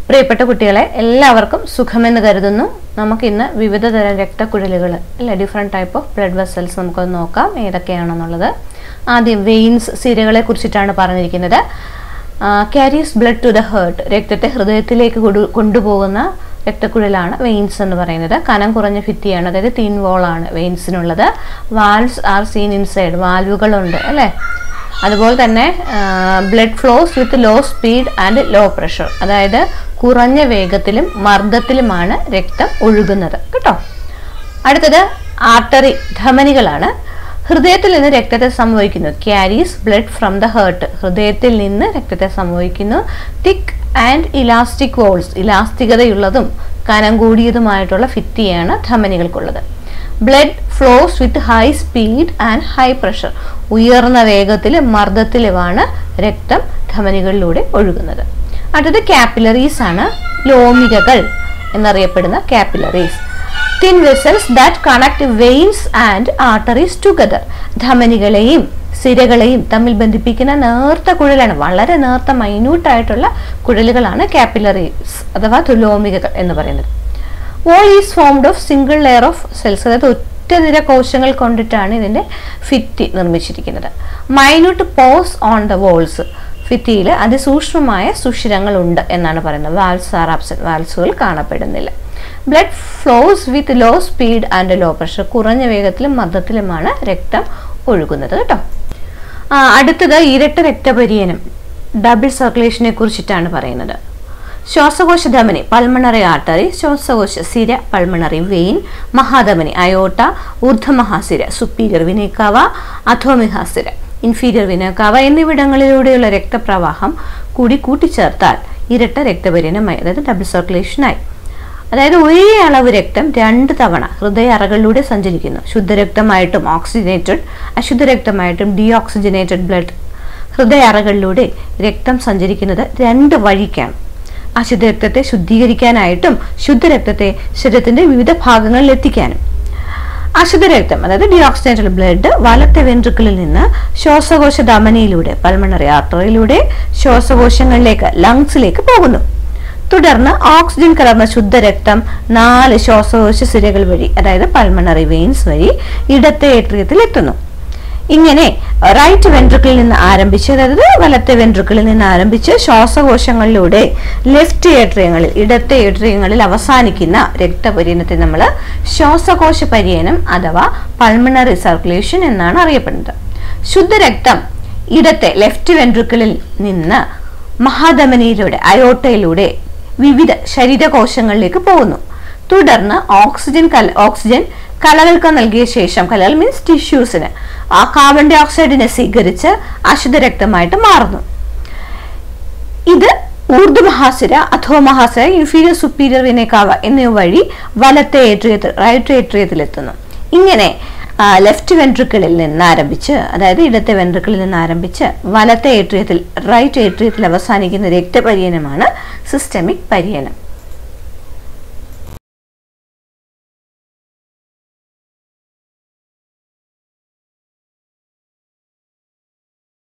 പ്രിയപ്പെട്ട കുട്ടികളെ എല്ലാവർക്കും സുഖമെന്ന് കരുതുന്നു നമുക്ക് ഇന്ന് വിവിധ തരം രക്തക്കുഴലുകൾ അല്ലെ different type of blood vessels നമുക്കൊന്ന് നോക്കാം ഏതൊക്കെയാണെന്നുള്ളത് ആദ്യം വെയിൻസ് സിരകളെ കുറിച്ചിട്ടാണ് പറഞ്ഞിരിക്കുന്നത് carries blood to the heart രക്തത്തെ ഹൃദയത്തിലേക്ക് കൊടു- കൊണ്ടുപോകുന്ന രക്തക്കുഴലാണ് വെയിൻസ് എന്ന് പറയുന്നത് കനം കുറഞ്ഞ ഭിത്തിയാണ് അതായത് തീൻ വോളാണ് വെയിൻസിനുള്ളത് വാൽവ്സ് ആർ സീൻ ഇൻസൈഡ് വാൽവുകളുണ്ട് അല്ലേ അതുപോലെ തന്നെ blood flows with low speed and low pressure അതായത് കുറഞ്ഞ വേഗത്തിലും മർദ്ദത്തിലുമാണ് രക്തം ഒഴുകുന്നത് കേട്ടോ അടുത്തത് ആർട്ടറി ധമനികളാണ് ഹൃദയത്തിൽ നിന്ന് രക്തത്തെ സംഭവിക്കുന്നു carries blood from the heart ഹൃദയത്തിൽ നിന്ന് രക്തത്തെ സംഭവിക്കുന്നു തിക്ക് ആൻഡ് ഇലാസ്റ്റിക് വോൾസ് ഇലാസ്തികതയുള്ളതും കനം കൂടിയതുമായിട്ടുള്ള ഭിത്തിയാണ് ധമനികൾക്കുള്ളത് blood flows with high speed and high pressure ഉയർന്ന വേഗത്തിലും മർദ്ദത്തിലുമാണ് രക്തം ധമനികളിലൂടെ ഒഴുകുന്നത് അടുത്തത് കാപ്പിലറീസ് ആണ് ലോമികകൾ എന്നറിയപ്പെടുന്ന capillaries thin vessels that connect veins and arteries together ധമനികളെയും സിരകളെയും തമ്മിൽ ബന്ധിപ്പിക്കുന്ന നേർത്ത കുഴലാണ് വളരെ നേർത്ത മൈന്യൂട്ട് ആയിട്ടുള്ള കുഴലുകളാണ് കാപ്പിലറീസ് അഥവാ തുലോമികകൾ എന്ന് പറയുന്നത് wall is formed of single layer of cells അതായത് ഒറ്റ നിര കോശങ്ങൾ കൊണ്ടിട്ടാണ് ഇതിന്റെ ഫിത്തി നിർമ്മിച്ചിരിക്കുന്നത് minute pores on the walls ഫിത്തിയിൽ അതിസൂക്ഷ്മമായ സുഷിരങ്ങളുണ്ട് എന്നാണ് പറയുന്നത് വാൽസ് ആർ ആബ്സെന്റ് വാൽസുകൾ കാണപ്പെടുന്നില്ല blood flows with low speed and low pressure കുറഞ്ഞ വേഗത്തിലും മർദ്ദത്തിലുമാണ് രക്തം ഒഴുകുന്നത് കേട്ടോ ആ, അടുത്തത് ഇരട്ട രക്തപര്യനം ഡബിൾ സർക്കുലേഷനെ കുറിച്ചിട്ടാണ് പറയുന്നത് ശ്വാസകോശ ധമനി പൾമണറി ആർട്ടറി ശ്വാസകോശ സിര പൾമണറി വെയിൻ മഹാധമനി അയോട്ട ഊർദ്ധമഹാസിര സുപ്പീരിയർ വിനേക്കാവ അധോമിഹാസിര ഇൻഫീരിയർ വിനേക്കാവ എന്നിവിടങ്ങളിലൂടെയുള്ള രക്തപ്രവാഹം കൂടി കൂട്ടിച്ചേർത്താൽ ഇരട്ട രക്തപര്യനമായി അതായത് ഡബിൾ സർക്കുലേഷനായി അതായത് ഒരേ അളവ് രക്തം രണ്ട് തവണ ഹൃദയ അറകളിലൂടെ സഞ്ചരിക്കുന്നു ശുദ്ധരക്തമായിട്ടും ഓക്സിജനേറ്റഡ് അശുദ്ധരക്തമായിട്ടും ഡീഓക്സിജനേറ്റഡ് ബ്ലഡ് ഹൃദയ അറകളിലൂടെ രക്തം സഞ്ചരിക്കുന്നത് രണ്ട് വഴിക്കാണ് അശുദ്ധരക്തത്തെ ശുദ്ധീകരിക്കാനായിട്ടും ശുദ്ധരക്തത്തെ ശരീരത്തിന്റെ വിവിധ ഭാഗങ്ങളിൽ എത്തിക്കാനും അശുദ്ധരക്തം അതായത് ഡിയോക്സിനേറ്റഡ് ബ്ലഡ് വലത്തെ വെൻട്രിക്കിളിൽ നിന്ന് ശ്വാസകോശ ധമനിയിലൂടെ പൾമണറി ആർട്ടറിയിലൂടെ ശ്വാസകോശങ്ങളിലേക്ക് ലങ്സിലേക്ക് പോകുന്നു തുടർന്ന് ഓക്സിജൻ കലർന്ന ശുദ്ധരക്തം നാല് ശ്വാസകോശ സിരകൾ വഴി അതായത് പൾമണറി വെയിൻസ് വഴി ഇടത്തെ ഏട്രിയത്തിൽ എത്തുന്നു ഇങ്ങനെ റൈറ്റ് വെൻട്രിക്കിളിൽ നിന്ന് ആരംഭിച്ച് അതായത് വലത്തെ വെൻട്രിക്കിളിൽ നിന്ന് ആരംഭിച്ച് ശ്വാസകോശങ്ങളിലൂടെ ലെഫ്റ്റ് ഏട്രിയങ്ങളിൽ ഇടത്തെ ഏട്രിയങ്ങളിൽ അവസാനിക്കുന്ന രക്തപര്യനത്തെ നമ്മൾ ശ്വാസകോശ പര്യനം അഥവാ പൾമണറി സർക്കുലേഷൻ എന്നാണ് അറിയപ്പെടുന്നത് ശുദ്ധരക്തം ഇടത്തെ ലെഫ്റ്റ് വെൻട്രിക്കിളിൽ നിന്ന് മഹാധമനിയിലൂടെ അയോട്ടയിലൂടെ വിവിധ ശരീരകോശങ്ങളിലേക്ക് പോകുന്നു തുടർന്ന് ഓക്സിജൻ കല ഓക്സിജൻ കലകൾക്ക് നൽകിയ ശേഷം കലകൾ മീൻസ് ടിഷ്യൂസിന് ആ കാർബൺ ഡൈ ഓക്സൈഡിനെ സ്വീകരിച്ച് അശുദ്ധരക്തമായിട്ട് മാറുന്നു ഇത് ഊർധ്വമഹാസിര അധോമഹാസിര ഇൻഫീരിയർ സുപ്പീരിയർ വിനേക്കാവ എന്നിവ വഴി വലത്തെ ഏട്രിയത്തിൽ റൈറ്റ് ഏട്രിയത്തിൽ എത്തുന്നു ഇങ്ങനെ ലെഫ്റ്റ് വെൻട്രിക്കിളിൽ നിന്ന് ആരംഭിച്ച് അതായത് ഇടത്തെ വെൻട്രിക്കിളിൽ നിന്ന് ആരംഭിച്ച് വലത്തെ ഏട്രിയത്തിൽ റൈറ്റ് ഏട്രിയത്തിൽ അവസാനിക്കുന്ന രക്തപര്യനമാണ് സിസ്റ്റമിക് പര്യനം